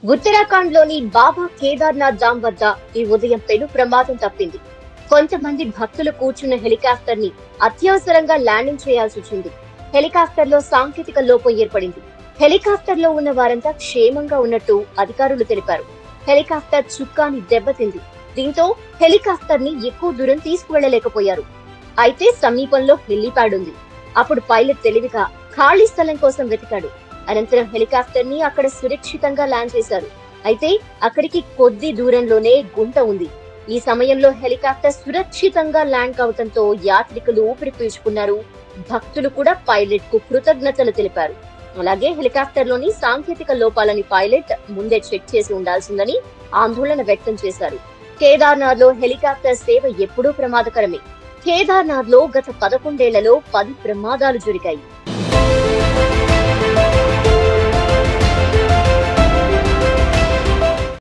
ఉత్తరాఖండ్ లోని బాబా కేదార్నాథ్ ధామ్ వద్ద ఈ ఉదయం పెను ప్రమాదం తప్పింది కొంతమంది భక్తులు కూర్చున్న హెలికాప్టర్ ని అత్యవసరంగా ల్యాండింగ్ చేయాల్సి వచ్చింది హెలికాప్టర్ లో సాంకేతిక లోపం ఏర్పడింది హెలికాప్టర్ లో ఉన్న వారంతా క్షేమంగా ఉన్నట్టు అధికారులు తెలిపారు హెలికాప్టర్ చుక్కాని దెబ్బతింది దీంతో హెలికాప్టర్ ని ఎక్కువ దూరం తీసుకువెళ్లలేకపోయారు అయితే సమీపంలో హెలిప్యాడ్ ఉంది అప్పుడు పైలట్ తెలివిగా ఖాళీ స్థలం కోసం వెతికాడు అనంతరం హెలికాప్టర్ ని అక్కడ సురక్షితంగా ల్యాండ్ చేశారు అయితే అక్కడికి కొద్ది దూరంలోనే గుంట ఉంది ఈ సమయంలో హెలికాప్టర్ సురక్షితంగా ల్యాండ్ కావడంతో యాత్రికులు ఊపిరి పీల్చుకున్నారు భక్తులు కూడా పైలట్ కు కృతజ్ఞతలు తెలిపారు అలాగే హెలికాప్టర్ లోని సాంకేతిక లోపాలని పైలట్ ముందే చెక్ చేసి ఉండాల్సిందని ఆందోళన వ్యక్తం చేశారు కేదార్నాథ్ లో హెలికాప్టర్ సేవ ఎప్పుడూ ప్రమాదకరమే కేదార్నాథ్ లో గత పదకొండేళ్లలో పది ప్రమాదాలు జరిగాయి